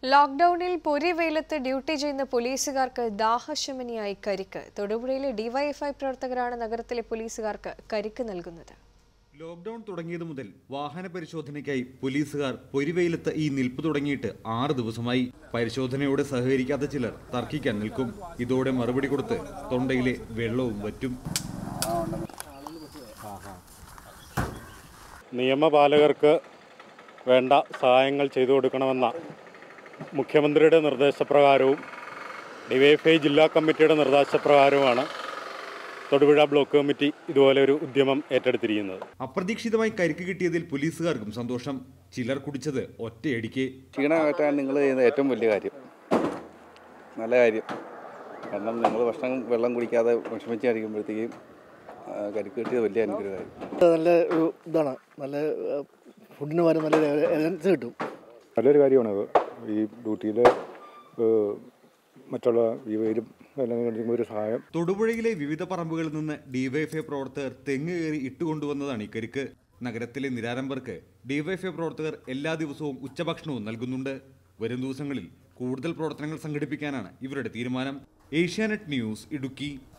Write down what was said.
ലോക്ക്ഡൌണിൽ പൊരി വെയിലത്ത് ഡ്യൂട്ടി ചെയ്യുന്ന പോലീസുകാർക്ക് ദാഹശമനിയായി കരിക്ക് തൊടുപുഴയിലെ ഡിവൈഎഫ്ഐ പ്രവർത്തകരാണ് നഗരത്തിലെ പോലീസുകാർക്ക് കരിക്ക് നൽകുന്നത് ലോക്ക്ഡൌൺ തുടങ്ങിയത് മുതൽ വാഹന പരിശോധനയ്ക്കായി പോലീസുകാർ പൊരിവെയിലത്ത് ഈ നിൽപ്പ് തുടങ്ങിയിട്ട് ആറ് ദിവസമായി പരിശോധനയോട് സഹകരിക്കാത്ത ചിലർ തർക്കിക്കാൻ നിൽക്കും ഇതോടെ മറുപടി കൊടുത്ത് തൊണ്ടയിലെ വെള്ളവും വറ്റും നിയമപാലകർക്ക് വേണ്ട സഹായങ്ങൾ ചെയ്തു കൊടുക്കണമെന്ന മുഖ്യമന്ത്രിയുടെ നിർദ്ദേശപ്രകാരവും ഡിവൈഎഫ്ഐ ജില്ലാ കമ്മിറ്റിയുടെ നിർദ്ദേശപ്രകാരവുമാണ് തൊടുപുഴ ബ്ലോക്ക് കമ്മിറ്റി ഇതുപോലെ ഒരു ഉദ്യമം ഏറ്റെടുത്തിരിക്കുന്നത് അപ്രതീക്ഷിതമായി കരിക്ക് കിട്ടിയതിൽ പോലീസുകാർക്കും സന്തോഷം ചിലർ കുടിച്ചത് ഒറ്റയടിക്ക് ക്ഷീണം അകറ്റാൻ നിങ്ങൾ ചെയ്യുന്ന ഏറ്റവും വലിയ കാര്യം നല്ല കാര്യം കാരണം നിങ്ങൾ ഭക്ഷണം വെള്ളം കുടിക്കാതെ വിഷമിച്ചായിരിക്കുമ്പോഴത്തേക്കും കരിക്ക് കിട്ടിയത് വലിയ അനുഗ്രഹമായി നല്ല ഒരു ഇതാണ് നല്ല ഏഹ്, ഫുഡിന് പകരം നല്ല എനർജി കിട്ടും നല്ലൊരു കാര്യമാണത് ഈ ഡ്യൂട്ടിയിൽ മറ്റുള്ള ഈ വെയിലും എല്ലാം കൊണ്ടും ഒരു സഹായം തൊടുപുഴയിലെ വിവിധ പറമ്പുകളിൽ നിന്ന് ഡിവൈഎഫ്ഐ പ്രവർത്തകർ തെങ്ങ് കയറി ഇട്ടുകൊണ്ടുവന്നതാണ് ഈ കരിക്ക് നഗരത്തിലെ നിരാരംഭർക്ക് ഡിവൈഎഫ്ഐ പ്രവർത്തകർ എല്ലാ ദിവസവും ഉച്ചഭക്ഷണവും നൽകുന്നുണ്ട് വരും ദിവസങ്ങളിൽ കൂടുതൽ പ്രവർത്തനങ്ങൾ സംഘടിപ്പിക്കാനാണ് ഇവരുടെ തീരുമാനം ഏഷ്യാനെറ്റ് ന്യൂസ് ഇടുക്കി